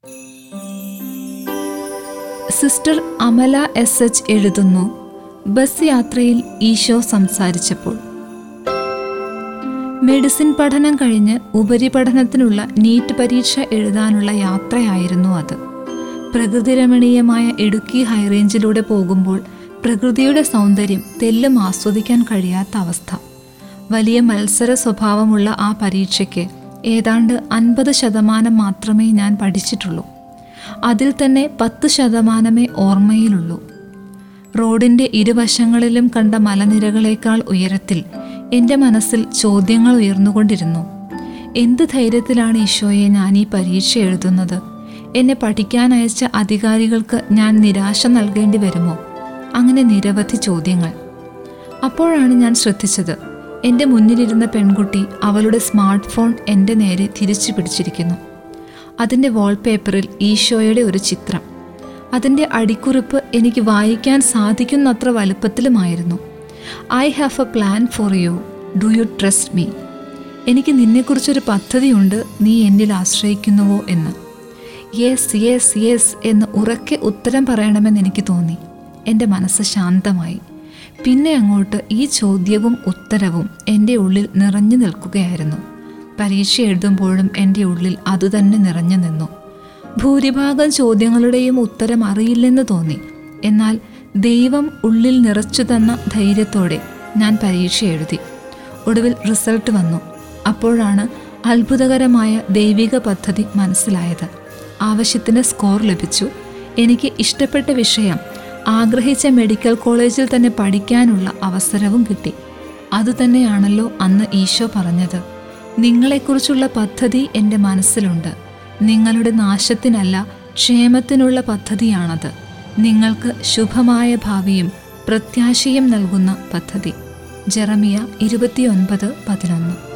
sister Amala S H എഴുതുന്നു bus യാത്രയിൽ ഈശോ സംസാരിച്ചപ്പോൾ മെഡിസിൻ പഠനം കഴിഞ്ഞ് ഉപരിപഠനത്തിനുള്ള നീറ്റ് പരീക്ഷ എഴുതാനുള്ള യാത്രയായിരുന്നു അത് പ്രകൃതിരമണീയമായ ഇടുക്കി ഹൈറേഞ്ചിലൂടെ പോകുമ്പോൾ പ്രകൃതിയുടെ സൗന്ദര്യം തെല്ലും ആസ്വദിക്കാൻ കഴിയാത്ത അവസ്ഥ വലിയ മത്സര സ്വഭാവമുള്ള ആ പരീക്ഷയ്ക്ക് ഏതാണ്ട് അൻപത് ശതമാനം മാത്രമേ ഞാൻ പഠിച്ചിട്ടുള്ളൂ അതിൽ തന്നെ പത്ത് ശതമാനമേ ഓർമ്മയിലുള്ളൂ റോഡിന്റെ ഇരുവശങ്ങളിലും കണ്ട മലനിരകളേക്കാൾ ഉയരത്തിൽ എൻ്റെ മനസ്സിൽ ചോദ്യങ്ങൾ ഉയർന്നുകൊണ്ടിരുന്നു എന്ത് ധൈര്യത്തിലാണ് ഈശോയെ ഞാൻ ഈ പരീക്ഷ എഴുതുന്നത് എന്നെ പഠിക്കാൻ അയച്ച അധികാരികൾക്ക് ഞാൻ നിരാശ നൽകേണ്ടി വരുമോ അങ്ങനെ നിരവധി ചോദ്യങ്ങൾ അപ്പോഴാണ് ഞാൻ ശ്രദ്ധിച്ചത് എൻ്റെ മുന്നിലിരുന്ന പെൺകുട്ടി അവളുടെ സ്മാർട്ട് ഫോൺ എൻ്റെ നേരെ തിരിച്ചു പിടിച്ചിരിക്കുന്നു അതിൻ്റെ വാൾപേപ്പറിൽ ഈശോയുടെ ഒരു ചിത്രം അതിൻ്റെ അടിക്കുറിപ്പ് എനിക്ക് വായിക്കാൻ സാധിക്കുന്നത്ര വലുപ്പത്തിലുമായിരുന്നു I have a plan for you do you trust me എനിക്ക് നിന്നെക്കുറിച്ചൊരു പദ്ധതിയുണ്ട് നീ എന്നിൽ ആശ്രയിക്കുന്നുവോ എന്ന് യെസ് യെസ് യെസ് എന്ന് ഉറക്കെ ഉത്തരം പറയണമെന്ന് എനിക്ക് തോന്നി എൻ്റെ മനസ്സ് ശാന്തമായി പിന്നെ അങ്ങോട്ട് ഈ ചോദ്യവും ഉത്തരവും എൻ്റെ ഉള്ളിൽ നിറഞ്ഞു നിൽക്കുകയായിരുന്നു പരീക്ഷ എഴുതുമ്പോഴും എൻ്റെ ഉള്ളിൽ അതുതന്നെ നിറഞ്ഞു നിന്നു ഭൂരിഭാഗം ചോദ്യങ്ങളുടെയും ഉത്തരം അറിയില്ലെന്ന് തോന്നി എന്നാൽ ദൈവം ഉള്ളിൽ നിറച്ചു തന്ന ധൈര്യത്തോടെ ഞാൻ പരീക്ഷ എഴുതി ഒടുവിൽ റിസൾട്ട് വന്നു അപ്പോഴാണ് അത്ഭുതകരമായ ദൈവിക പദ്ധതി മനസ്സിലായത് ആവശ്യത്തിന് സ്കോർ ലഭിച്ചു എനിക്ക് ഇഷ്ടപ്പെട്ട വിഷയം ആഗ്രഹിച്ച മെഡിക്കൽ കോളേജിൽ തന്നെ പഠിക്കാനുള്ള അവസരവും കിട്ടി അതുതന്നെയാണല്ലോ അന്ന് ഈശോ പറഞ്ഞത് നിങ്ങളെക്കുറിച്ചുള്ള പദ്ധതി എൻ്റെ മനസ്സിലുണ്ട് നിങ്ങളുടെ നാശത്തിനല്ല ക്ഷേമത്തിനുള്ള പദ്ധതിയാണത് നിങ്ങൾക്ക് ശുഭമായ ഭാവിയും പ്രത്യാശയും നൽകുന്ന പദ്ധതി ജെറമിയ ഇരുപത്തിയൊൻപത് പതിനൊന്ന്